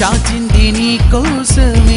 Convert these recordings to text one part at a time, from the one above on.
చాచింది నీ కోసమే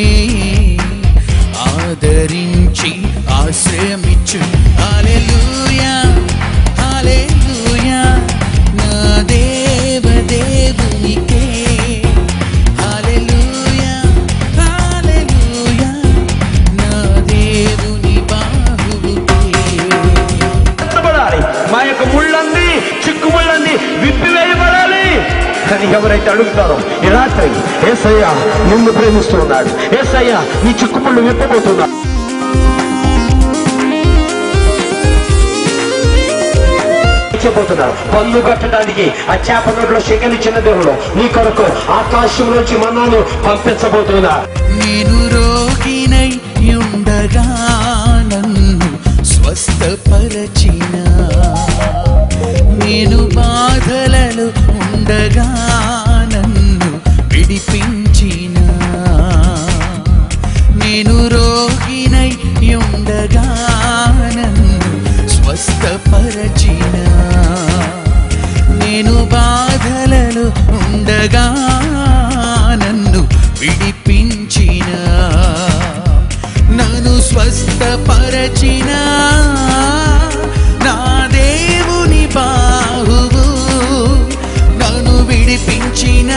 ఆదరించి ఆశ్రయమిచ్చు హల్లెలూయా హల్లెలూయా నా దేవ దేవునికే హల్లెలూయా హల్లెలూయా నా దేవుని బాహువుకే ఎత్తబడాలి మా యొక్క ముళ్ళంది చిక్కుముళ్ళంది విప్పివేయబడాలి కానీ ఎవరైతే అడుగుతారో ఈ రాత్రి ఏసయ్య నిన్ను ప్రేమిస్తున్నాడు ఏసయ్య నీ చిక్కుముళ్ళు విప్పబోతున్నాడు ఇచ్చబోతున్నాడు పన్ను కట్టడానికి ఆ చేప నోట్లో శకలిచ్చిన దేవుడు నీ కొరకు ఆకాశం నుంచి మన్నాను పంపించబోతున్నా నేను రోగినై ఉండగా నన్ను స్వస్థపరచిన నేను బాధలలో ఉండగా నన్ను విడిపించిన నేను రోగినై ఉండగా నన్ను స్వస్థపరచిన నేను బాధలలో ఉండగా నన్ను విడిపించిన నన్ను స్వస్థపరచిన నా దేవుని బాహువు నన్ను విడిపించిన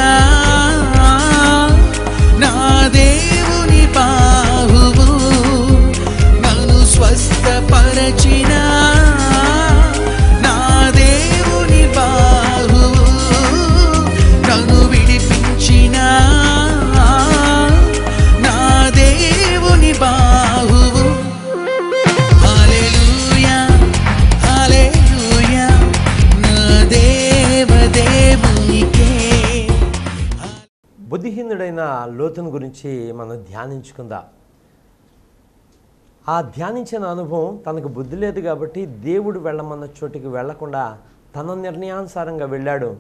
నా దేవుని బాహువు నన్ను స్వస్థపరచిన నా దేవుని బాహువు నన్ను విడిపించిన నా దేవుని బాహువు హల్లెలూయా హల్లెలూయా నా దేవ దేవునికే బుద్ధిహీనుడైన లోతుని గురించి మనం ధ్యానించుకుందాం ఆ ధ్యానించిన అనుభవం తనకు బుద్ధి లేదు కాబట్టి దేవుడు వెళ్ళమన్న చోటికి వెళ్లకుండా తన నిర్ణయానుసారంగా వెళ్ళాడు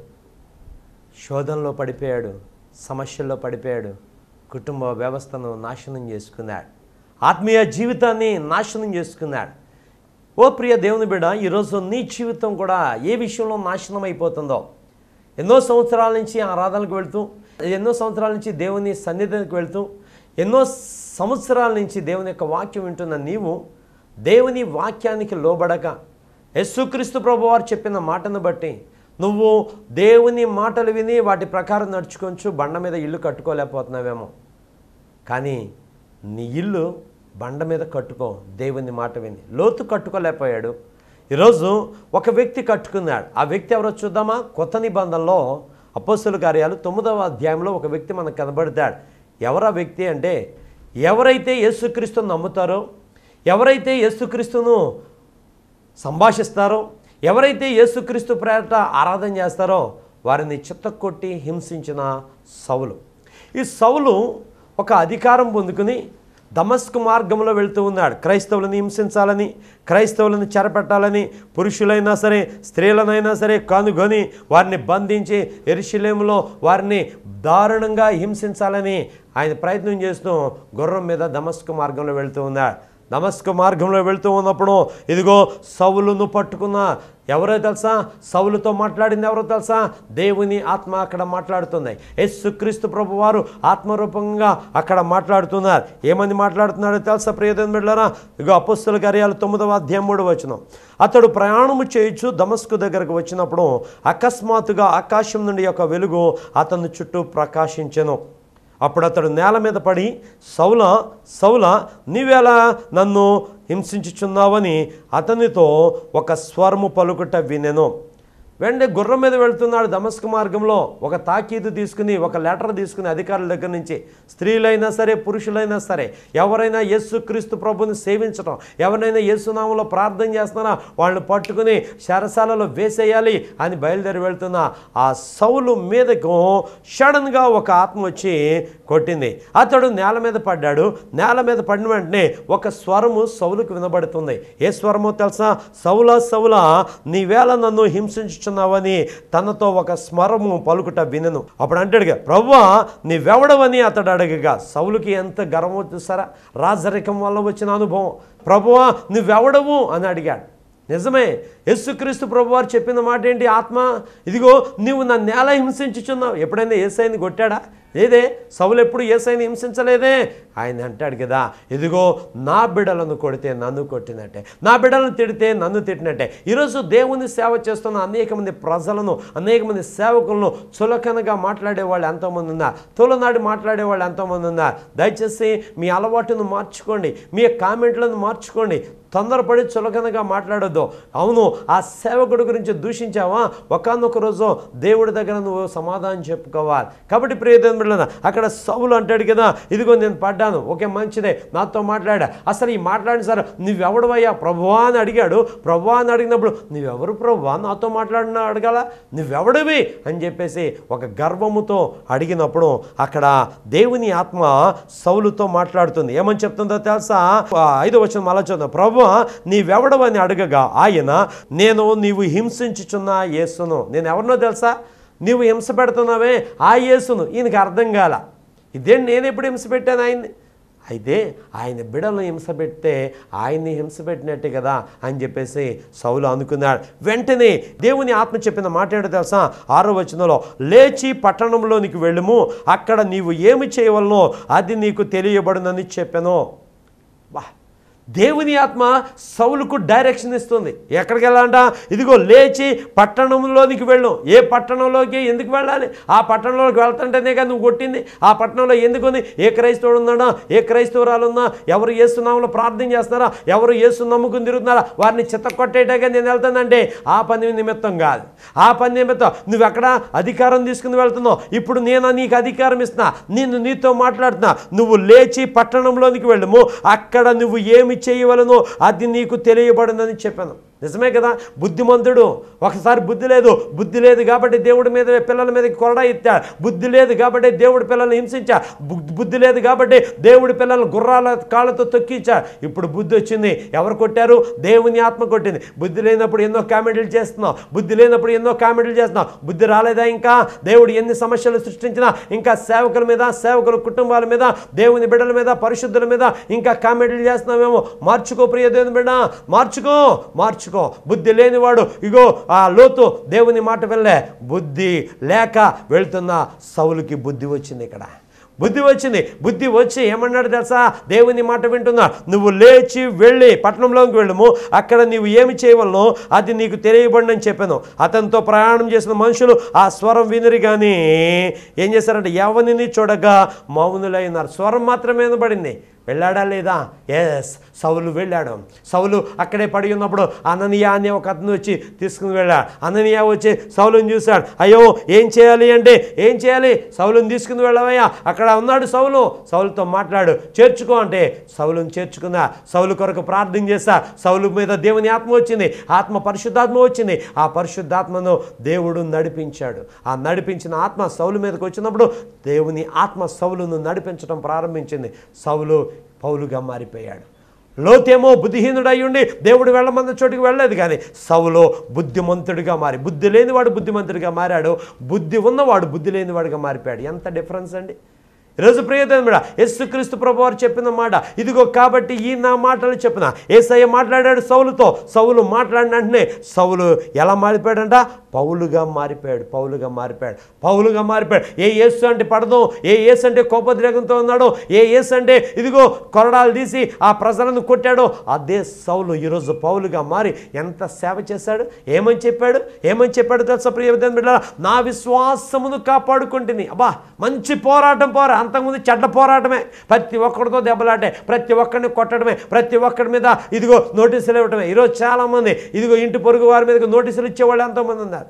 శోధనలో పడిపోయాడు సమస్యల్లో పడిపోయాడు కుటుంబ వ్యవస్థను నాశనం చేసుకున్నాడు ఆత్మీయ జీవితాన్ని నాశనం చేసుకున్నాడు ఓ ప్రియ దేవుని బిడ్డ ఈరోజు నీ జీవితం కూడా ఏ విషయంలో నాశనం అయిపోతుందో ఎన్నో సంవత్సరాల నుంచి ఆరాధనకు వెళ్తూ ఎన్నో సంవత్సరాల నుంచి దేవుని సన్నిధికి వెళ్తూ ఎన్నో సంవత్సరాల నుంచి దేవుని యొక్క వాక్యం వింటున్న నీవు దేవుని వాక్యానికి లోబడక యేసుక్రీస్తు ప్రభు వారు చెప్పిన మాటను బట్టి నువ్వు దేవుని మాటలు విని వాటి ప్రకారం నడుచుకొంచు బండ మీద ఇల్లు కట్టుకోలేకపోతున్నావేమో కానీ నీ ఇల్లు బండ మీద కట్టుకో దేవుని మాట విని లోతు కట్టుకోలేకపోయాడు ఈరోజు ఒక వ్యక్తి కట్టుకున్నాడు ఆ వ్యక్తి ఎవరో చూద్దామా కొత్త నిబంధనలో అపోస్తుల కార్యాలు తొమ్మిదవ అధ్యాయంలో ఒక వ్యక్తి మనకు కనబడతాడు ఎవరా వ్యక్తి అంటే ఎవరైతే యేసుక్రీస్తును నమ్ముతారో ఎవరైతే యేసుక్రీస్తును సంభాషిస్తారో ఎవరైతే యేసుక్రీస్తు ప్రేరట ఆరాధన చేస్తారో వారిని చిత్తకొట్టి హింసించిన సౌలు ఈ సౌలు ఒక అధికారం పొందుకుని దమస్కు మార్గంలో వెళ్తూ ఉన్నాడు క్రైస్తవులను హింసించాలని క్రైస్తవులను చెరపెట్టాలని పురుషులైనా సరే స్త్రీలనైనా సరే కనుగొని వారిని బంధించి ఎరుషులేములో వారిని దారుణంగా హింసించాలని ఆయన ప్రయత్నం చేస్తూ గుర్రం మీద దమస్కు మార్గంలో వెళ్తూ ఉన్నాడు దమస్కు మార్గంలో వెళ్తూ ఉన్నప్పుడు ఇదిగో సౌలును పట్టుకున్న ఎవరో తెలుసా సౌలుతో మాట్లాడింది ఎవరో తెలుసా దేవుని ఆత్మ అక్కడ మాట్లాడుతుంది యేసుక్రీస్తు ప్రభు వారు ఆత్మరూపంగా అక్కడ మాట్లాడుతున్నారు ఏమని మాట్లాడుతున్నాడో తెలుసా ప్రియదేవన్ బిడ్డలారా ఇగో అపస్తుల కార్యాలు తొమ్మిదవ అధ్యాయం మూడు వచనం అతడు ప్రయాణము చేయొచ్చు దమస్కు దగ్గరకు వచ్చినప్పుడు అకస్మాత్తుగా ఆకాశం నుండి ఒక వెలుగు అతని చుట్టూ ప్రకాశించెను అప్పుడు అతడు నేల మీద పడి సౌల సౌల నీవేలా నన్ను హింసించుచున్నావని అతనితో ఒక స్వరము పలుకుట వినెను వెంటనే గుర్రం మీద వెళ్తున్నాడు దమస్క మార్గంలో ఒక తాకీదు తీసుకుని ఒక లెటర్ తీసుకుని అధికారుల దగ్గర నుంచి స్త్రీలైనా సరే పురుషులైనా సరే ఎవరైనా యేసుక్రీస్తు ప్రభుని సేవించడం ఎవరైనా యేసునామంలో ప్రార్థన చేస్తున్నారా వాళ్ళని పట్టుకుని శరసాలలో వేసేయాలి అని బయలుదేరి వెళ్తున్న ఆ సౌలు మీదకు సడన్గా ఒక ఆత్మ వచ్చి కొట్టింది అతడు నేల మీద పడ్డాడు నేల మీద పడిన వెంటనే ఒక స్వరము సౌలుకు వినబడుతుంది ఏ స్వరమో తెలుసా సౌలా సౌలా నీవేళ నన్ను హింసించుచున్నావని తనతో ఒక స్మరము పలుకుట వినను అప్పుడు అంటాడుగా ప్రవ్వా నీవెవడవని అతడు అడగగా సౌలుకి ఎంత గర్వం చూసారా రాజరికం వల్ల వచ్చిన అనుభవం ప్రభువా నువ్వెవడవు అని అడిగాడు నిజమే యేసుక్రీస్తు ప్రభువారు చెప్పిన మాట ఏంటి ఆత్మ ఇదిగో నువ్వు నా నేల హింసించుచున్నావు ఎప్పుడైనా ఏసైని కొట్టాడా ఏదే సౌలు ఎప్పుడు ఏసైని హింసించలేదే ఆయన అంటాడు కదా ఇదిగో నా బిడ్డలను కొడితే నన్ను కొట్టినట్టే నా బిడ్డలను తిడితే నన్ను తిట్టినట్టే ఈరోజు దేవుని సేవ చేస్తున్న అనేక మంది ప్రజలను అనేక మంది సేవకులను చులకనగా మాట్లాడే వాళ్ళు ఎంతోమంది ఉన్నారు తొలనాడి మాట్లాడే వాళ్ళు ఎంతోమంది ఉన్నారు దయచేసి మీ అలవాటును మార్చుకోండి మీ కామెంట్లను మార్చుకోండి తొందరపడి చులకనగా మాట్లాడొద్దు అవును ఆ సేవకుడి గురించి దూషించావా ఒకనొక రోజు దేవుడి దగ్గర నువ్వు సమాధానం చెప్పుకోవాలి కాబట్టి ప్రియదేవుల అక్కడ సౌలు అంటాడు కదా ఇదిగో నేను పడ్డాను ఓకే మంచిదే నాతో మాట్లాడా అసలు ఈ మాట్లాడిన సార్ నువ్వెవడవయ్యా ప్రభువా అని అడిగాడు ప్రభువా అని అడిగినప్పుడు నువ్వెవరు ప్రభువా నాతో మాట్లాడినా అడగాల నువ్వెవడివి అని చెప్పేసి ఒక గర్వముతో అడిగినప్పుడు అక్కడ దేవుని ఆత్మ సౌలుతో మాట్లాడుతుంది ఏమని చెప్తుందో తెలుసా ఆ, ఐదో వచ్చిన మళ్ళా చూద్దాం ప్రభు నీవెవడవని అడగగా ఆయన నేను నీవు హింసించుచున్న యేసును నేను ఎవరినో తెలుసా నీవు హింస పెడుతున్నావే ఆ యేసును ఈయనకి అర్థం కాల ఇదేంటి నేను ఎప్పుడు హింస పెట్టాను ఆయన్ని అయితే ఆయన బిడలను హింస పెడితే ఆయన్ని హింస పెట్టినట్టే కదా అని చెప్పేసి సౌలు అనుకున్నాడు వెంటనే దేవుని ఆత్మ చెప్పిన మాట ఏంటో తెలుసా ఆరో వచనంలో లేచి పట్టణంలోనికి వెళ్ళుము అక్కడ నీవు ఏమి చేయవలనో అది నీకు తెలియబడునని చెప్పాను బా దేవుని ఆత్మ సౌలుకు డైరెక్షన్ ఇస్తుంది ఎక్కడికి వెళ్ళాలంట ఇదిగో లేచి పట్టణంలోనికి వెళ్ళు ఏ పట్టణంలోకి ఎందుకు వెళ్ళాలి ఆ పట్టణంలోకి వెళ్తుంటేనే కానీ నువ్వు కొట్టింది ఆ పట్టణంలో ఎందుకుని ఏ క్రైస్తవుడు ఉన్నాడా ఏ క్రైస్తవురాలు ఉన్నా ఎవరు ఏసునామంలో ప్రార్థన చేస్తున్నారా ఎవరు ఏసు నమ్ముకుని తిరుగుతున్నారా వారిని చిత్త కొట్టేటగా నేను వెళ్తానంటే ఆ పని నిమిత్తం కాదు ఆ పని నిమిత్తం నువ్వు ఎక్కడ అధికారం తీసుకుని వెళ్తున్నావు ఇప్పుడు నేను నీకు అధికారం ఇస్తున్నా నేను నీతో మాట్లాడుతున్నా నువ్వు లేచి పట్టణంలోనికి వెళ్ళము అక్కడ నువ్వు ఏమి చేయవలనో అది నీకు తెలియబడిందని చెప్పాను నిజమే కదా బుద్ధిమంతుడు ఒకసారి బుద్ధి లేదు బుద్ధి లేదు కాబట్టి దేవుడి మీద పిల్లల మీద కొరడా ఇచ్చా బుద్ధి లేదు కాబట్టి దేవుడి పిల్లల్ని హింసించా బుద్ధి బుద్ధి లేదు కాబట్టి దేవుడి పిల్లల్ని గుర్రాల కాళ్ళతో తొక్కిచ్చా ఇప్పుడు బుద్ధి వచ్చింది ఎవరు కొట్టారు దేవుని ఆత్మ కొట్టింది బుద్ధి లేనప్పుడు ఎన్నో కామెడీలు చేస్తున్నావు బుద్ధి లేనప్పుడు ఎన్నో కామెడీలు చేస్తున్నావు బుద్ధి రాలేదా ఇంకా దేవుడు ఎన్ని సమస్యలు సృష్టించినా ఇంకా సేవకుల మీద సేవకుల కుటుంబాల మీద దేవుని బిడ్డల మీద పరిశుద్ధుల మీద ఇంకా కామెడీలు చేస్తున్నామేమో మార్చుకో ప్రియ దేవుని బిడ్డ మార్చుకో మార్చుకో బుద్ధి లేనివాడు ఇగో ఆ లోతు దేవుని మాట వెళ్ళే బుద్ధి లేక వెళ్తున్న సౌలుకి బుద్ధి వచ్చింది ఇక్కడ బుద్ధి వచ్చింది బుద్ధి వచ్చి ఏమన్నాడు తెలుసా దేవుని మాట వింటున్నా నువ్వు లేచి వెళ్ళి పట్టణంలోకి వెళ్ళము అక్కడ నీవు ఏమి చేయవలనో అది నీకు తెలియబడి చెప్పాను అతనితో ప్రయాణం చేసిన మనుషులు ఆ స్వరం వినిరి కానీ ఏం చేశారంటే ఎవరిని చూడగా మౌనులైనారు స్వరం మాత్రమే వినబడింది వెళ్ళాడా లేదా ఎస్ సౌలు వెళ్ళాడు సౌలు అక్కడే పడి ఉన్నప్పుడు అననీయ అనే ఒక అతను వచ్చి తీసుకుని వెళ్ళాడు అననీయ వచ్చి సౌలుని చూశాడు అయ్యో ఏం చేయాలి అంటే ఏం చేయాలి సౌలుని తీసుకుని వెళ్ళవయ్యా అక్కడ ఉన్నాడు సౌలు సౌలుతో మాట్లాడు చేర్చుకో అంటే సౌలుని చేర్చుకున్నా సౌలు కొరకు ప్రార్థన చేశా సౌలు మీద దేవుని ఆత్మ వచ్చింది ఆత్మ పరిశుద్ధాత్మ వచ్చింది ఆ పరిశుద్ధాత్మను దేవుడు నడిపించాడు ఆ నడిపించిన ఆత్మ సౌలు మీదకి వచ్చినప్పుడు దేవుని ఆత్మ సౌలును నడిపించడం ప్రారంభించింది సౌలు పౌలుగా మారిపోయాడు లోతేమో బుద్ధిహీనుడు అయ్యుండి దేవుడు వెళ్ళమన్న చోటికి వెళ్ళలేదు కానీ సౌలో బుద్ధిమంతుడిగా మారి బుద్ధి లేనివాడు బుద్ధిమంతుడిగా మారాడు బుద్ధి ఉన్నవాడు బుద్ధి లేనివాడిగా మారిపోయాడు ఎంత డిఫరెన్స్ అండి ఈరోజు ప్రియదేవుడు మేడ యేసుక్రీస్తు ప్రభు వారు చెప్పిన మాట ఇదిగో కాబట్టి ఈ నా మాటలు చెప్పిన ఏసయ్య మాట్లాడాడు సౌలుతో సౌలు మాట్లాడిన వెంటనే సౌలు ఎలా మారిపోయాడంట పౌలుగా మారిపోయాడు పౌలుగా మారిపోయాడు పౌలుగా మారిపోయాడు ఏ యేసు అంటే పడదు ఏ యేసు అంటే కోపద్రేగంతో ఉన్నాడో ఏ యేసు అంటే ఇదిగో కొరడాలు తీసి ఆ ప్రజలను కొట్టాడో అదే సౌలు ఈరోజు పౌలుగా మారి ఎంత సేవ చేశాడు ఏమని చెప్పాడు ఏమని చెప్పాడు తెలుసా ప్రియ బిడ్డ నా విశ్వాసమును కాపాడుకుంటుంది అబ్బా మంచి పోరాటం పోరా అంతకుముందు చెడ్డ పోరాటమే ప్రతి ఒక్కడితో దెబ్బలాటే ప్రతి ఒక్కడిని కొట్టడమే ప్రతి ఒక్కడి మీద ఇదిగో నోటీసులు ఇవ్వటమే ఈరోజు చాలామంది ఇదిగో ఇంటి పొరుగు వారి మీదకి నోటీసులు ఇచ్చేవాళ్ళు ఎంతోమంది ఉన్నారు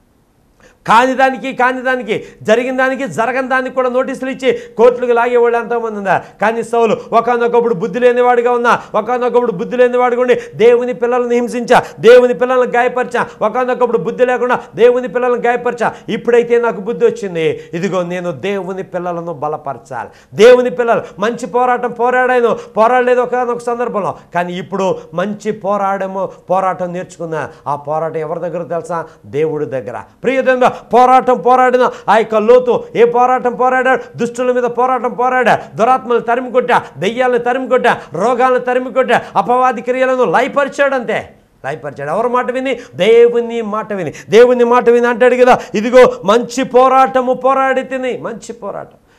కాని దానికి కాని దానికి జరిగిన దానికి జరగని దానికి కూడా నోటీసులు ఇచ్చి కోర్టులకు లాగేవాళ్ళు ఎంతోమంది ఉన్నారు కానీ సౌలు ఒకనొకప్పుడు బుద్ధి లేనివాడిగా ఉన్నా ఒకనొకప్పుడు బుద్ధి లేనివాడిగా ఉండి దేవుని పిల్లల్ని హింసించా దేవుని పిల్లల్ని గాయపరిచా ఒకనొకప్పుడు బుద్ధి లేకుండా దేవుని పిల్లల్ని గాయపరిచా ఇప్పుడైతే నాకు బుద్ధి వచ్చింది ఇదిగో నేను దేవుని పిల్లలను బలపరచాలి దేవుని పిల్లలు మంచి పోరాటం పోరాడాను పోరాడలేదు ఒకనొక సందర్భంలో కానీ ఇప్పుడు మంచి పోరాడము పోరాటం నేర్చుకున్నా ఆ పోరాటం ఎవరి దగ్గర తెలుసా దేవుడి దగ్గర ప్రియదంగా పోరాటం పోరాడిన ఆ యొక్క లోతు ఏ పోరాటం పోరాడాడు దుష్టుల మీద పోరాటం పోరాడా దురాత్మలు తరిమి కొట్టా దెయ్యాలను తరిమి కొట్టా రోగాలను తరిమి కొట్టా అపవాది క్రియలను లయపరిచాడు అంతే లయపరిచాడు ఎవరి మాట విని దేవుని మాట విని దేవుని మాట విని అంటాడు కదా ఇదిగో మంచి పోరాటము పోరాడి తిని మంచి పోరాటం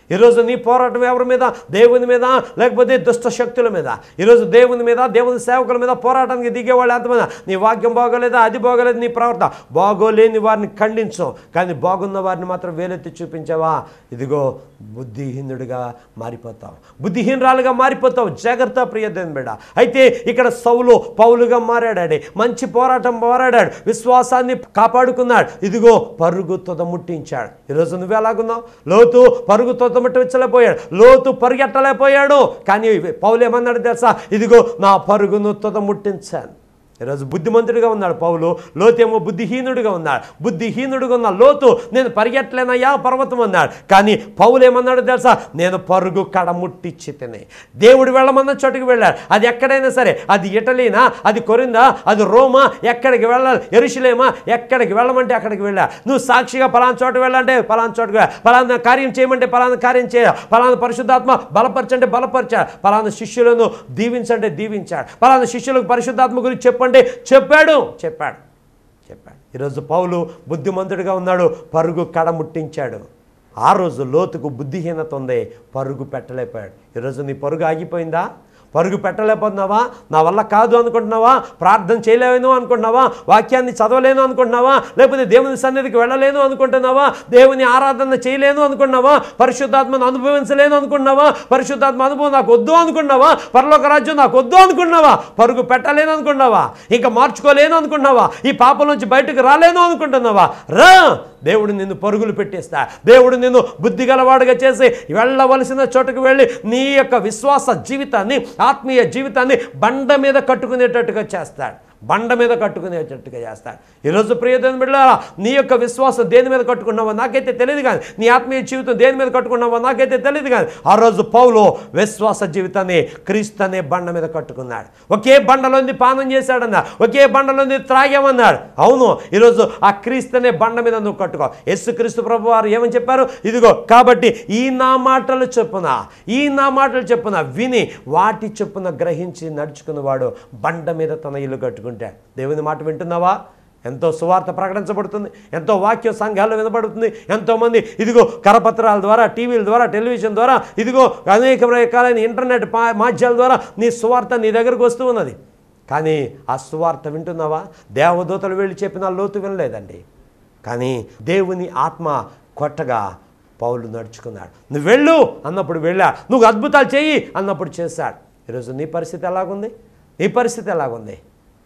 ఈరోజు నీ పోరాటం ఎవరి మీద దేవుని మీద లేకపోతే దుష్ట శక్తుల మీద ఈరోజు దేవుని మీద దేవుని సేవకుల మీద పోరాటానికి దిగేవాళ్ళు ఎంతమంది నీ వాక్యం బాగోలేదా అది బాగోలేదు నీ ప్రవర్తన బాగోలేని వారిని ఖండించు కానీ బాగున్న వారిని మాత్రం వేలెత్తి చూపించావా ఇదిగో బుద్ధిహీనుడిగా మారిపోతావు బుద్ధిహీనరాలుగా మారిపోతావు జాగ్రత్త ప్రియదేని బిడ్డ అయితే ఇక్కడ సౌలు పౌలుగా మారాడాడే మంచి పోరాటం పోరాడాడు విశ్వాసాన్ని కాపాడుకున్నాడు ఇదిగో పరుగు తుదముట్టించాడు ఈరోజు నువ్వు ఎలాగున్నావు లోతు పరుగు తుదముట్టించలేకపోయాడు లోతు పరిగెట్టలేకపోయాడు కానీ పౌలు ఏమన్నాడు తెలుసా ఇదిగో నా పరుగును తుదముట్టించాను ఈరోజు బుద్ధిమంతుడిగా ఉన్నాడు పౌలు లోతేమో బుద్ధిహీనుడిగా ఉన్నాడు బుద్ధిహీనుడిగా ఉన్న లోతు నేను పరిగెట్టలేనయ్యా పర్వతం అన్నాడు కానీ పౌలు ఏమన్నాడు తెలుసా నేను పరుగు కడ ముట్టించి తినే దేవుడు వెళ్ళమన్న చోటుకి వెళ్ళాడు అది ఎక్కడైనా సరే అది ఇటలీనా అది కొరిందా అది రోమా ఎక్కడికి వెళ్ళాలి ఎరుషులేమా ఎక్కడికి వెళ్ళమంటే అక్కడికి వెళ్ళా నువ్వు సాక్షిగా పలానా చోట వెళ్ళాలంటే పలానా చోటుకు వెళ్ళా పలానా కార్యం చేయమంటే పలానా కార్యం చేయ పలానా పరిశుద్ధాత్మ బలపరచంటే బలపరిచాడు పలానా శిష్యులను దీవించంటే దీవించాడు పలానా శిష్యులకు పరిశుద్ధాత్మ గురించి చెప్పండి చెప్పాడు చెప్పాడు చెప్పాడు ఈరోజు పౌలు బుద్ధిమంతుడిగా ఉన్నాడు పరుగు కడ ముట్టించాడు ఆ రోజు లోతుకు బుద్ధిహీనత ఉంది పరుగు పెట్టలేకపోయాడు ఈరోజు నీ పరుగు ఆగిపోయిందా పరుగు పెట్టలేకపోతున్నావా నా వల్ల కాదు అనుకుంటున్నావా ప్రార్థన చేయలేను అనుకుంటున్నావా వాక్యాన్ని చదవలేను అనుకుంటున్నావా లేకపోతే దేవుని సన్నిధికి వెళ్ళలేను అనుకుంటున్నావా దేవుని ఆరాధన చేయలేను అనుకుంటున్నావా పరిశుద్ధాత్మను అనుభవించలేను అనుకుంటున్నావా పరిశుద్ధాత్మ అనుభవం నాకు వద్దు అనుకుంటున్నావా పరలోక రాజ్యం నాకు వద్దు అనుకుంటున్నావా పరుగు పెట్టలేను అనుకుంటున్నావా ఇంకా మార్చుకోలేను అనుకుంటున్నావా ఈ పాపం నుంచి బయటకు రాలేను అనుకుంటున్నావా రా దేవుడు నిన్ను పరుగులు పెట్టేస్తా దేవుడు నిన్ను బుద్ధి గలవాడుగా చేసి వెళ్ళవలసిన చోటుకు వెళ్ళి నీ యొక్క విశ్వాస జీవితాన్ని ఆత్మీయ జీవితాన్ని బండ మీద కట్టుకునేటట్టుగా చేస్తాడు బండ మీద కట్టుకునేటట్టుగా చేస్తాడు ఈరోజు ప్రియదేని బిడ్డారా నీ యొక్క విశ్వాసం దేని మీద కట్టుకున్నావో నాకైతే తెలియదు కానీ నీ ఆత్మీయ జీవితం దేని మీద కట్టుకున్నావో నాకైతే తెలియదు కానీ ఆ రోజు పౌలు విశ్వాస జీవితాన్ని క్రీస్తు అనే బండ మీద కట్టుకున్నాడు ఒకే బండలోంది పానం చేశాడన్నాడు ఒకే బండలోంది త్రాగామన్నాడు అవును ఈరోజు ఆ క్రీస్తు అనే బండ మీద నువ్వు కట్టుకో యేసు క్రీస్తు ప్రభు వారు ఏమని చెప్పారు ఇదిగో కాబట్టి ఈ నా మాటలు చెప్పున ఈ నా మాటలు చెప్పున విని వాటి చెప్పున గ్రహించి నడుచుకున్నవాడు బండ మీద తన ఇల్లు కట్టుకుంటాడు దేవుని మాట వింటున్నావా ఎంతో సువార్త ప్రకటించబడుతుంది ఎంతో వాక్య సంఘాలు వినబడుతుంది ఎంతోమంది ఇదిగో కరపత్రాల ద్వారా టీవీల ద్వారా టెలివిజన్ ద్వారా ఇదిగో అనేక రకాలైన ఇంటర్నెట్ పా- మాధ్యాల ద్వారా నీ సువార్త నీ దగ్గరకు వస్తూ ఉన్నది కానీ ఆ సువార్త వింటున్నావా దేవదూతలు వెళ్ళి చెప్పిన లోతు వినలేదండి కానీ దేవుని ఆత్మ కొట్టగా పౌలు నడుచుకున్నాడు నువ్వు వెళ్ళు అన్నప్పుడు వెళ్ళా నువ్వు అద్భుతాలు చెయ్యి అన్నప్పుడు చేశాడు ఈరోజు నీ పరిస్థితి ఎలాగుంది నీ పరిస్థితి ఎలాగుంది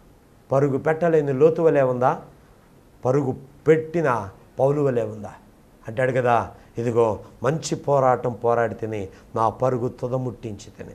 పరుగు పెట్టలేని లోతు వలె ఉందా పరుగు పెట్టిన పౌలు వలె ఉందా అంటాడు కదా ఇదిగో మంచి పోరాటం పోరాడి తిని నా పరుగు తుదముట్టించి తిని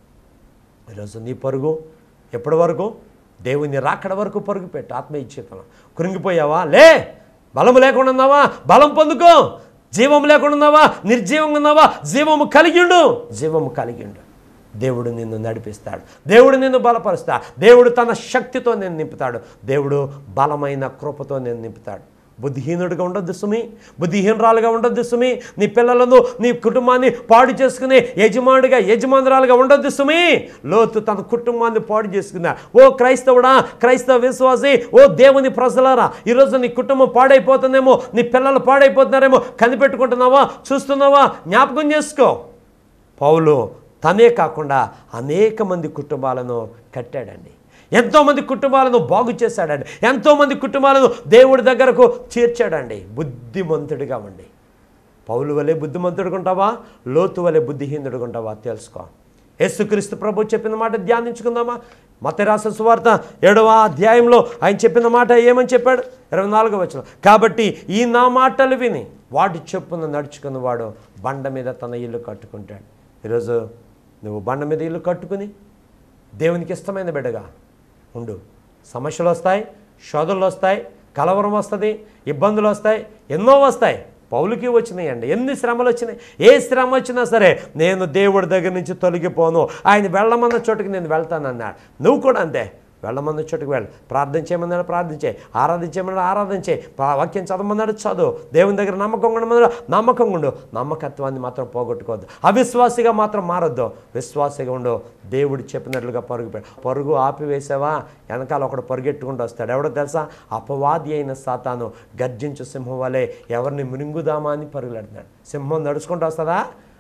ఈరోజు నీ పరుగు ఎప్పటి వరకు దేవుని రాకడ వరకు పరుగు పెట్టు ఆత్మీయ జీవితంలో కృంగిపోయావా లే బలము లేకుండా ఉన్నావా బలం పొందుకో జీవం లేకుండా ఉన్నావా నిర్జీవంగా ఉన్నావా జీవము కలిగిండు జీవము కలిగిండు దేవుడు నిన్ను నడిపిస్తాడు దేవుడు నిన్ను బలపరుస్తాడు దేవుడు తన శక్తితో నేను నింపుతాడు దేవుడు బలమైన కృపతో నేను నింపుతాడు బుద్ధిహీనుడిగా ఉండొద్దు సుమి బుద్ధిహీనరాలుగా ఉండొద్దు సుమి నీ పిల్లలను నీ కుటుంబాన్ని పాడు చేసుకునే యజమానుడిగా యజమానురాలుగా ఉండొద్దు సుమి లోతు తన కుటుంబాన్ని పాడు చేసుకున్నా ఓ క్రైస్తవుడా క్రైస్తవ విశ్వాసి ఓ దేవుని ప్రజలారా ఈరోజు నీ కుటుంబం పాడైపోతుందేమో నీ పిల్లలు పాడైపోతున్నారేమో కనిపెట్టుకుంటున్నావా చూస్తున్నావా జ్ఞాపకం చేసుకో పౌలు తనే కాకుండా అనేక మంది కుటుంబాలను కట్టాడండి ఎంతోమంది కుటుంబాలను బాగు చేశాడండి ఎంతోమంది కుటుంబాలను దేవుడి దగ్గరకు చేర్చాడండి బుద్ధిమంతుడిగా ఉండి పౌలు వలె బుద్ధిమంతుడిగా ఉంటావా లోతు వలె బుద్ధిహీనుడిగా ఉంటావా తెలుసుకో యేసుక్రీస్తు ప్రభు చెప్పిన మాట ధ్యానించుకుందామా మతరాస సువార్త ఏడవ అధ్యాయంలో ఆయన చెప్పిన మాట ఏమని చెప్పాడు ఇరవై నాలుగో వచ్చిన కాబట్టి ఈ నా మాటలు విని వాటి చెప్పున నడుచుకున్న వాడు బండ మీద తన ఇల్లు కట్టుకుంటాడు ఈరోజు నువ్వు బండ మీద ఇల్లు కట్టుకుని దేవునికి ఇష్టమైన బిడ్డగా ఉండు సమస్యలు వస్తాయి శోధనలు వస్తాయి కలవరం వస్తుంది ఇబ్బందులు వస్తాయి ఎన్నో వస్తాయి పౌలుకి వచ్చినాయండి ఎన్ని శ్రమలు వచ్చినాయి ఏ శ్రమ వచ్చినా సరే నేను దేవుడి దగ్గర నుంచి తొలగిపోను ఆయన వెళ్ళమన్న చోటుకి నేను వెళ్తానన్నాడు నువ్వు కూడా అంతే వెళ్ళమన్న చోటుకు వెళ్ళి ప్రార్థన చేయమన్నాడు ప్రార్థించే ఆరాధించేయమన్నాడు ఆరాధించే ప్రా- వాక్యం చదవమన్నాడు చదువు దేవుని దగ్గర నమ్మకం ఉండమన్నాడు నమ్మకం ఉండు నమ్మకత్వాన్ని మాత్రం పోగొట్టుకోవద్దు అవిశ్వాసిగా మాత్రం మారొద్దు విశ్వాసిగా ఉండు దేవుడు చెప్పినట్లుగా పరుగు పె- పరుగు ఆపివేసావా వెనకాల ఒకడు పరుగెట్టుకుంటూ వస్తాడు ఎవడో తెలుసా అపవాది అయిన సాతాను గర్జించు సింహం వలె ఎవరిని మినుగుదామా అని పరుగులాడుతున్నాడు సింహం నడుచుకుంటూ వస్తుందా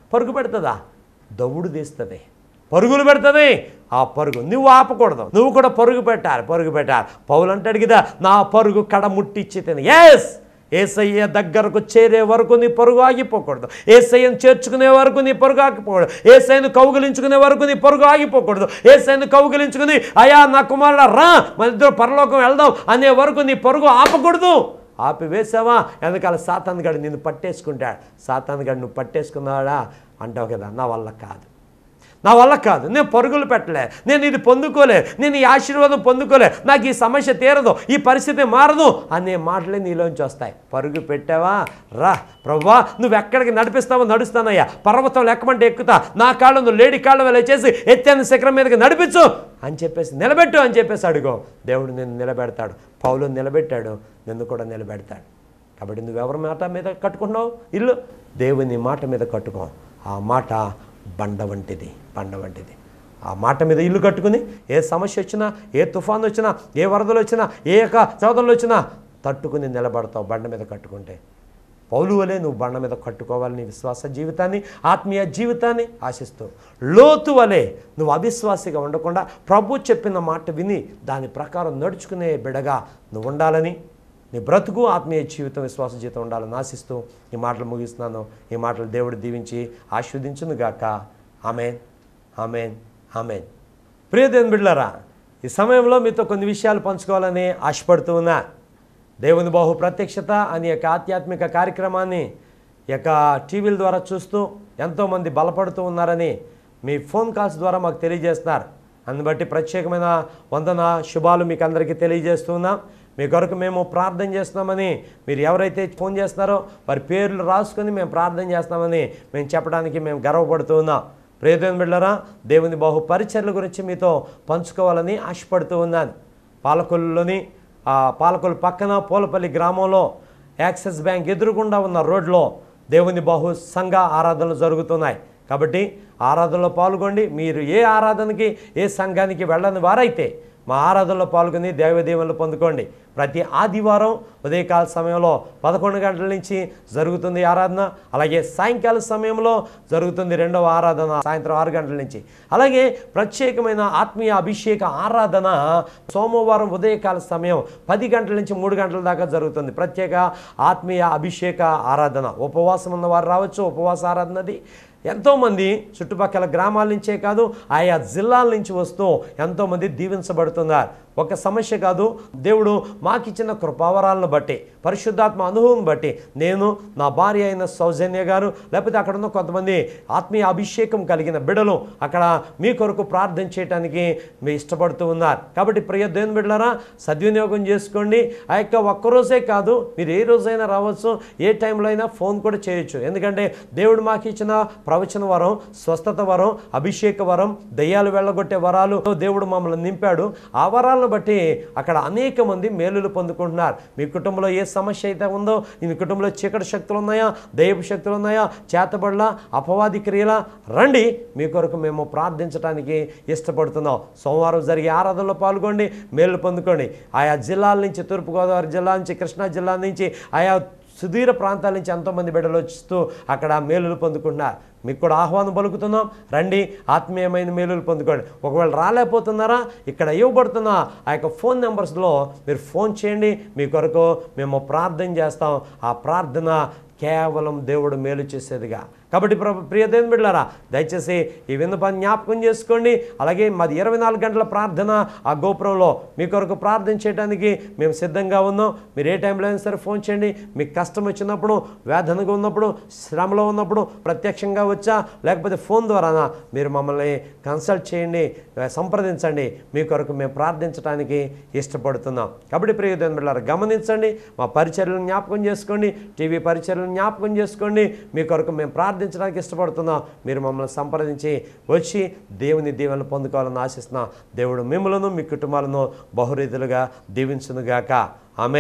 పరుగు పెడుతుందా దవుడు తీస్తుంది పరుగులు పెడుతుంది ఆ పరుగు నువ్వు ఆపకూడదు నువ్వు కూడా పరుగు పెట్టాలి పరుగు పెట్టాలి పౌలు అంటాడు కదా నా పరుగు కడ ముట్టిచ్చి తిని ఎస్ ఏసయ్య దగ్గరకు చేరే వరకు నీ పరుగు ఆగిపోకూడదు ఏసయ్యను చేర్చుకునే వరకు నీ పరుగు ఆగిపోకూడదు ఏసైను కౌగిలించుకునే వరకు నీ పరుగు ఆగిపోకూడదు ఏసైను కౌగిలించుకుని అయా నా కుమారుడు రా మన ఇద్దరు పరలోకం వెళ్దాం అనే వరకు నీ పరుగు ఆపకూడదు ఆపి వేసావా ఎందుకాల సాతాన్ గడు నిన్ను పట్టేసుకుంటాడు సాతాన్ గడు నువ్వు పట్టేసుకున్నాడా అంటావు కదా నా వల్ల కాదు నా వల్ల కాదు నేను పరుగులు పెట్టలే నేను ఇది పొందుకోలే నేను ఈ ఆశీర్వాదం పొందుకోలే నాకు ఈ సమస్య తీరదు ఈ పరిస్థితి మారదు అనే మాటలే నీలోంచి వస్తాయి పరుగు పెట్టావా రా ప్రవ్వా నువ్వు ఎక్కడికి నడిపిస్తావో నడుస్తానయ్యా పర్వతం లెక్కమంటే ఎక్కుతా నా కాళ్ళు నువ్వు లేడి కాళ్ళు వెళ్ళ చేసి ఎత్తైన శిఖరం మీదకి నడిపించు అని చెప్పేసి నిలబెట్టు అని చెప్పేసి అడుగో దేవుడు నిన్ను నిలబెడతాడు పౌలు నిలబెట్టాడు నిన్ను కూడా నిలబెడతాడు కాబట్టి నువ్వు ఎవరి మాట మీద కట్టుకున్నావు ఇల్లు దేవుని మాట మీద కట్టుకో ఆ మాట బండ వంటిది బండ వంటిది ఆ మాట మీద ఇల్లు కట్టుకుని ఏ సమస్య వచ్చినా ఏ తుఫాను వచ్చినా ఏ వరదలు వచ్చినా ఏ యొక్క చోదనలు వచ్చినా తట్టుకుని నిలబడతావు బండ మీద కట్టుకుంటే పౌలు వలె నువ్వు బండ మీద కట్టుకోవాలి నీ విశ్వాస జీవితాన్ని ఆత్మీయ జీవితాన్ని ఆశిస్తూ లోతు వలె నువ్వు అవిశ్వాసిగా ఉండకుండా ప్రభు చెప్పిన మాట విని దాని ప్రకారం నడుచుకునే బిడగా నువ్వు ఉండాలని నీ బ్రతుకు ఆత్మీయ జీవితం విశ్వాస జీవితం ఉండాలని ఆశిస్తూ ఈ మాటలు ముగిస్తున్నాను ఈ మాటలు దేవుడు దీవించి ఆస్వాదించును గాక ఆమెన్ ఆమెన్ ఆమెన్ ప్రియదేవన్ బిడ్లరా ఈ సమయంలో మీతో కొన్ని విషయాలు పంచుకోవాలని ఆశపడుతూ ఉన్నా దేవుని బాహు ప్రత్యక్షత అనే యొక్క ఆధ్యాత్మిక కార్యక్రమాన్ని ఈ యొక్క టీవీల ద్వారా చూస్తూ ఎంతోమంది బలపడుతూ ఉన్నారని మీ ఫోన్ కాల్స్ ద్వారా మాకు తెలియజేస్తున్నారు అందుని బట్టి ప్రత్యేకమైన వందన శుభాలు మీకు అందరికీ తెలియజేస్తున్నాం మీ కొరకు మేము ప్రార్థన చేస్తున్నామని మీరు ఎవరైతే ఫోన్ చేస్తున్నారో వారి పేర్లు రాసుకొని మేము ప్రార్థన చేస్తామని మేము చెప్పడానికి మేము గర్వపడుతూ ఉన్నాం ప్రియదేవన్ బిడ్డరా దేవుని బాహు పరిచర్ల గురించి మీతో పంచుకోవాలని ఆశపడుతూ ఉన్నాను పాలకొల్లులోని ఆ పాలకొల్లు పక్కన పూలపల్లి గ్రామంలో యాక్సిస్ బ్యాంక్ ఎదురుగుండా ఉన్న రోడ్లో దేవుని బాహు సంఘ ఆరాధనలు జరుగుతున్నాయి కాబట్టి ఆరాధనలో పాల్గొండి మీరు ఏ ఆరాధనకి ఏ సంఘానికి వెళ్ళని వారైతే మా ఆరాధనలో పాల్గొని దేవదేవులు పొందుకోండి ప్రతి ఆదివారం ఉదయకాల సమయంలో పదకొండు గంటల నుంచి జరుగుతుంది ఈ ఆరాధన అలాగే సాయంకాల సమయంలో జరుగుతుంది రెండవ ఆరాధన సాయంత్రం ఆరు గంటల నుంచి అలాగే ప్రత్యేకమైన ఆత్మీయ అభిషేక ఆరాధన సోమవారం ఉదయకాల సమయం పది గంటల నుంచి మూడు గంటల దాకా జరుగుతుంది ప్రత్యేక ఆత్మీయ అభిషేక ఆరాధన ఉపవాసం ఉన్న వారు రావచ్చు ఉపవాస ఆరాధనది ఎంతోమంది చుట్టుపక్కల గ్రామాల నుంచే కాదు ఆయా జిల్లాల నుంచి వస్తూ ఎంతోమంది దీవించబడుతున్నారు ఒక సమస్య కాదు దేవుడు మాకిచ్చిన కృపావరాలను బట్టి పరిశుద్ధాత్మ అనుభవం బట్టి నేను నా భార్య అయిన సౌజన్య గారు లేకపోతే అక్కడ ఉన్న కొంతమంది ఆత్మీయ అభిషేకం కలిగిన బిడలు అక్కడ మీ కొరకు ప్రార్థన చేయడానికి మీ ఇష్టపడుతూ ఉన్నారు కాబట్టి ప్రియ దేవుని బిడ్డలారా సద్వినియోగం చేసుకోండి ఆ యొక్క ఒక్కరోజే కాదు మీరు ఏ రోజైనా రావచ్చు ఏ టైంలో అయినా ఫోన్ కూడా చేయొచ్చు ఎందుకంటే దేవుడు మాకు ఇచ్చిన ప్రవచన వరం స్వస్థత వరం అభిషేక వరం దయ్యాలు వెళ్ళగొట్టే వరాలు దేవుడు మమ్మల్ని నింపాడు ఆ వరాలను బట్టి అక్కడ అనేక మంది మేలులు పొందుకుంటున్నారు మీ కుటుంబంలో ఏ సమస్య అయితే ఉందో మీ కుటుంబంలో చీకటి శక్తులు ఉన్నాయా దైవ శక్తులు ఉన్నాయా చేతబడుల అపవాది క్రియల రండి మీ కొరకు మేము ప్రార్థించడానికి ఇష్టపడుతున్నాం సోమవారం జరిగే ఆరాధనలో పాల్గొండి మేలు పొందుకోండి ఆయా జిల్లాల నుంచి తూర్పుగోదావరి జిల్లా నుంచి కృష్ణా జిల్లా నుంచి ఆయా సుదూర ప్రాంతాల నుంచి ఎంతోమంది బిడ్డలు వస్తూ అక్కడ మేలులు పొందుకుంటున్నారు మీకు కూడా ఆహ్వానం పలుకుతున్నాం రండి ఆత్మీయమైన మేలులు పొందుకోండి ఒకవేళ రాలేకపోతున్నారా ఇక్కడ ఇవ్వబడుతున్న ఆ యొక్క ఫోన్ నెంబర్స్లో మీరు ఫోన్ చేయండి మీ కొరకు మేము ప్రార్థన చేస్తాం ఆ ప్రార్థన కేవలం దేవుడు మేలు చేసేదిగా కాబట్టి ప్ర ప్రియదేవుని బిడ్డారా దయచేసి ఈ విన్నపాన్ని జ్ఞాపకం చేసుకోండి అలాగే మాది ఇరవై నాలుగు గంటల ప్రార్థన ఆ గోపురంలో మీ కొరకు ప్రార్థన చేయడానికి మేము సిద్ధంగా ఉన్నాం మీరు ఏ టైంలో అయినా సరే ఫోన్ చేయండి మీకు కష్టం వచ్చినప్పుడు వేదనగా ఉన్నప్పుడు శ్రమలో ఉన్నప్పుడు ప్రత్యక్షంగా వచ్చా లేకపోతే ఫోన్ ద్వారానా మీరు మమ్మల్ని కన్సల్ట్ చేయండి సంప్రదించండి మీ కొరకు మేము ప్రార్థించడానికి ఇష్టపడుతున్నాం కాబట్టి ప్రియదేవుని బిడ్డారా గమనించండి మా పరిచర్యలను జ్ఞాపకం చేసుకోండి టీవీ పరిచర్యలను జ్ఞాపకం చేసుకోండి మీ కొరకు మేము ప్రార్థించడానికి ఇష్టపడుతున్నాం మీరు మమ్మల్ని సంప్రదించి వచ్చి దేవుని దీవెనలు పొందుకోవాలని ఆశిస్తున్నాం దేవుడు మిమ్మలను మీ కుటుంబాలను బహురీతులుగా దీవించునుగాక ఆమెన్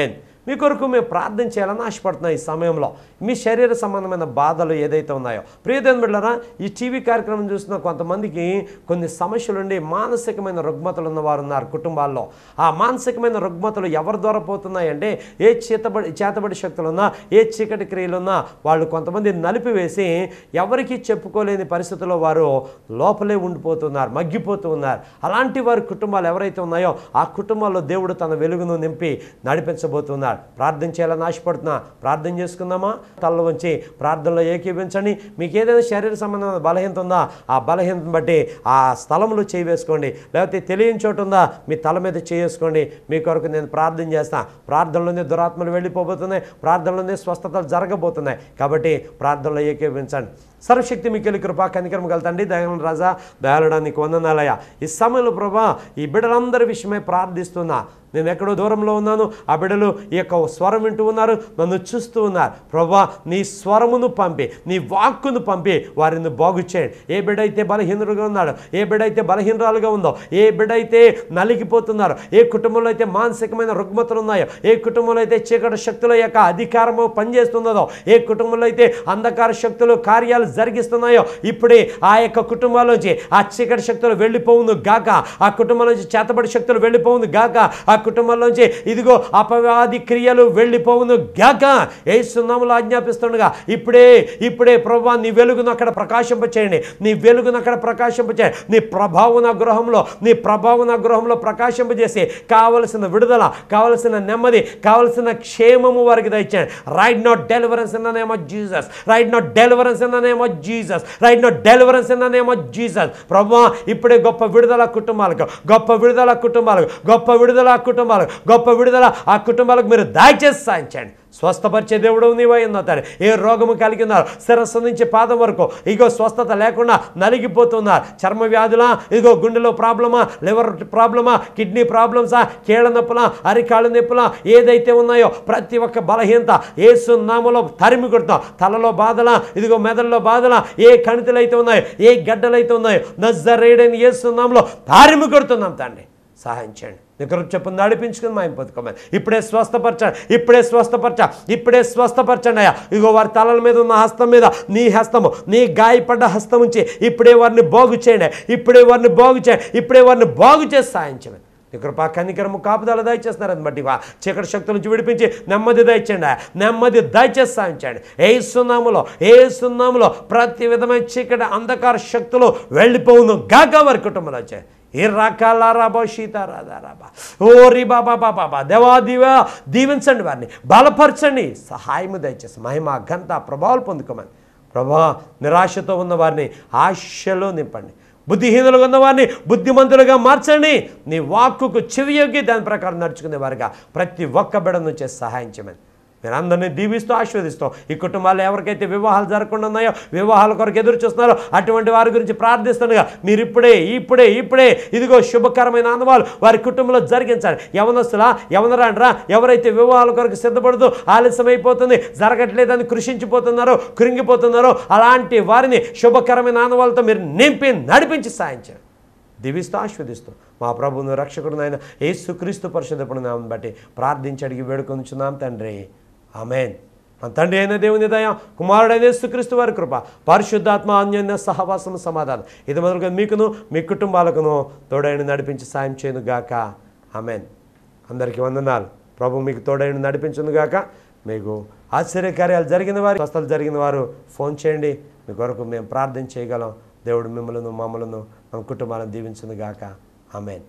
మీ కొరకు మేము ప్రార్థన చేయాలని ఆశపడుతున్నాం ఈ సమయంలో మీ శరీర సంబంధమైన బాధలు ఏదైతే ఉన్నాయో ప్రియదేని బిడ్డరా ఈ టీవీ కార్యక్రమం చూస్తున్న కొంతమందికి కొన్ని సమస్యలు ఉండి మానసికమైన రుగ్మతలు ఉన్నవారు ఉన్నారు కుటుంబాల్లో ఆ మానసికమైన రుగ్మతలు ఎవరి ద్వారా పోతున్నాయంటే ఏ చేతబడి చేతబడి శక్తులు ఉన్నా ఏ చీకటి క్రియలు ఉన్నా వాళ్ళు కొంతమంది నలిపివేసి ఎవరికీ చెప్పుకోలేని పరిస్థితుల్లో వారు లోపలే ఉండిపోతున్నారు మగ్గిపోతూ ఉన్నారు అలాంటి వారి కుటుంబాలు ఎవరైతే ఉన్నాయో ఆ కుటుంబాల్లో దేవుడు తన వెలుగును నింపి నడిపించబోతున్నారు ప్రార్థన చేయాలని ఆశపడుతున్నా ప్రార్థన చేసుకుందామా తల్ల వంచి ప్రార్థనలో ఏకీభించండి మీకు ఏదైనా శరీర సంబంధమైన బలహీనత ఉందా ఆ బలహీనతను బట్టి ఆ స్థలంలో చేయి వేసుకోండి లేకపోతే తెలియని చోటు ఉందా మీ తల మీద చేసుకోండి మీ కొరకు నేను ప్రార్థన చేస్తా ప్రార్థనలోనే దురాత్మలు వెళ్ళిపోబోతున్నాయి ప్రార్థనలోనే స్వస్థతలు జరగబోతున్నాయి కాబట్టి ప్రార్థనలో ఏకీభించండి సర్వశక్తి మీకు కృపా కనికరం కలుతండి దయాలను రాజా దయాలడానికి వందనాలయ ఈ సమయంలో ప్రభా ఈ బిడ్డలందరి విషయమై ప్రార్థిస్తున్నా నేను ఎక్కడో దూరంలో ఉన్నాను ఆ బిడ్డలు ఈ యొక్క స్వరం వింటూ ఉన్నారు నన్ను చూస్తూ ఉన్నారు ప్రభా నీ స్వరమును పంపి నీ వాక్కును పంపి వారిని బాగు చేయండి ఏ బిడ్డ అయితే బలహీనుడుగా ఉన్నాడు ఏ బిడ్డ అయితే బలహీనరాలుగా ఉందో ఏ బిడ్డ అయితే నలిగిపోతున్నారో ఏ కుటుంబంలో అయితే మానసికమైన రుగ్మతలు ఉన్నాయో ఏ కుటుంబంలో అయితే చీకటి శక్తుల యొక్క అధికారము పనిచేస్తున్నదో ఏ కుటుంబంలో అయితే అంధకార శక్తులు కార్యాలు జరిగిస్తున్నాయో ఇప్పుడే ఆ యొక్క కుటుంబాల్లోంచి ఆ చీకటి శక్తులు వెళ్ళిపోవును గాక ఆ కుటుంబంలోంచి చేతబడి శక్తులు వెళ్ళిపోవును గాక ఆ కుటుంబంలోంచి ఇదిగో అపవాది క్రియలు వెళ్ళిపోవును గాక ఏ సున్నాములు ఆజ్ఞాపిస్తుండగా ఇప్పుడే ఇప్పుడే ప్రభా నీ వెలుగును అక్కడ ప్రకాశింపచేయండి నీ వెలుగును అక్కడ ప్రకాశింపచేయండి నీ ప్రభావం ఆ గృహంలో నీ ప్రభావం ఆ గృహంలో ప్రకాశింపజేసి కావలసిన విడుదల కావలసిన నెమ్మది కావలసిన క్షేమము వారికి దయచేయండి right now deliverance in the name of Jesus right now deliverance in the name of Jesus right now deliverance in the name of Jesus ప్రభా ఇప్పుడే గొప్ప విడుదల కుటుంబాలకు గొప్ప విడుదల కుటుంబాలకు గొప్ప విడుదల కుటుంబాలకు గొప్ప విడుదల ఆ కుటుంబాలకు మీరు దయచేసి సాధించండి స్వస్థపరిచే దేవుడు నీవై ఉన్నాడు ఏ రోగము కలిగి ఉన్నారు శిరస్సు నుంచి పాదం వరకు ఇగో స్వస్థత లేకుండా నలిగిపోతున్నారు చర్మ వ్యాధులా ఇదిగో గుండెలో ప్రాబ్లమా లివర్ ప్రాబ్లమా కిడ్నీ ప్రాబ్లమ్సా కీళ్ళ నొప్పులా అరికాళ్ళ నొప్పులా ఏదైతే ఉన్నాయో ప్రతి ఒక్క బలహీనత ఏసు నామలో తరిమి కొడతాం తలలో బాధలా ఇదిగో మెదడులో బాధలా ఏ కణితులు అయితే ఉన్నాయో ఏ గడ్డలు అయితే ఉన్నాయో నజరేడని ఏసు నామలో తరిమి కొడుతున్నాం తండ్రి సహాయం చేయండి దగ్గర చెప్పు నడిపించుకుని మా బతుకోమని ఇప్పుడే స్వస్థపరచండి ఇప్పుడే స్వస్థపరచ ఇప్పుడే స్వస్థపరచండి అయ్యా ఇగో వారి తలల మీద ఉన్న హస్తం మీద నీ హస్తము నీ గాయపడ్డ హస్తం ఉంచి ఇప్పుడే వారిని బాగు చేయండి ఇప్పుడే వారిని బాగు చేయండి ఇప్పుడే వారిని బాగు చేసి సాయం చేయండి నీ కృపా కనికరము కాపుదల దయచేస్తున్నారని బట్టి వా చీకటి శక్తుల నుంచి విడిపించి నెమ్మది దయచేయండి నెమ్మది దయచేసి సాధించండి ఏ సున్నాములో ఏ సున్నాములో ప్రతి విధమైన చీకటి అంధకార శక్తులు వెళ్ళిపోవును గాక వారి కుటుంబంలో వచ్చాయి ఏ రకాలారాబా సీతారాధారాబా ఓ రీ బాబా బాబా బా దేవా దివా దీవించండి వారిని బలపరచండి సహాయము దయచేసి మహిమ ఘనత ప్రభావాలు పొందుకోమని ప్రభా నిరాశతో ఉన్న వారిని ఆశలో నింపండి బుద్ధిహీనులుగా ఉన్నవారిని బుద్ధిమంతులుగా మార్చండి నీ వాక్కుకు చెవియోగి దాని ప్రకారం నడుచుకునే వారిగా ప్రతి ఒక్క బిడ నుంచే సహాయం చేయమని నేను అందరినీ దీవిస్తూ ఆశీర్వదిస్తాం ఈ కుటుంబాల్లో ఎవరికైతే వివాహాలు జరగకుండా ఉన్నాయో వివాహాల కొరకు ఎదురు చూస్తున్నారో అటువంటి వారి గురించి ప్రార్థిస్తుండగా మీరు ఇప్పుడే ఇప్పుడే ఇప్పుడే ఇదిగో శుభకరమైన అనుభవాలు వారి కుటుంబంలో జరిగించాలి యవనస్తులా యవనరాండ్రా ఎవరైతే వివాహాల కొరకు సిద్ధపడుతూ ఆలస్యం అయిపోతుంది జరగట్లేదని కృషించిపోతున్నారో కృంగిపోతున్నారో అలాంటి వారిని శుభకరమైన ఆనవాళ్ళతో మీరు నింపి నడిపించి సాయించారు దీవిస్తూ ఆస్వాదిస్తూ మా ప్రభువును రక్షకుడు నాయన యేసుక్రీస్తు పరిశుద్ధపడి నామని బట్టి ప్రార్థించి అడిగి వేడుకొంచున్నాం తండ్రి ఆమెన్ మన తండ్రి అయిన దేవుని దయ కుమారుడైన యేసుక్రీస్తు వారి కృప పరిశుద్ధాత్మ అన్యోన్య సహవాసము సమాధానం ఇది మొదలుగా మీకును మీ కుటుంబాలకును తోడైన నడిపించి సాయం చేయను గాక ఆమెన్ అందరికీ వందనాలు ప్రభు మీకు తోడైన నడిపించును గాక మీకు ఆశ్చర్యకార్యాలు జరిగిన వారు స్వస్థలు జరిగిన వారు ఫోన్ చేయండి మీ కొరకు మేము ప్రార్థన చేయగలం దేవుడు మిమ్మలను మమ్మలను మన కుటుంబాలను దీవించును గాక ఆమెన్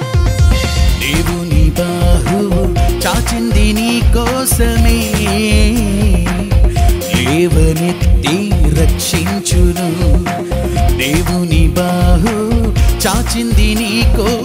దేవుని బాహువు చాచింది నీ కోసమే లేవనెత్తి రక్షించును దేవుని బాహు చాచింది నీ కోసం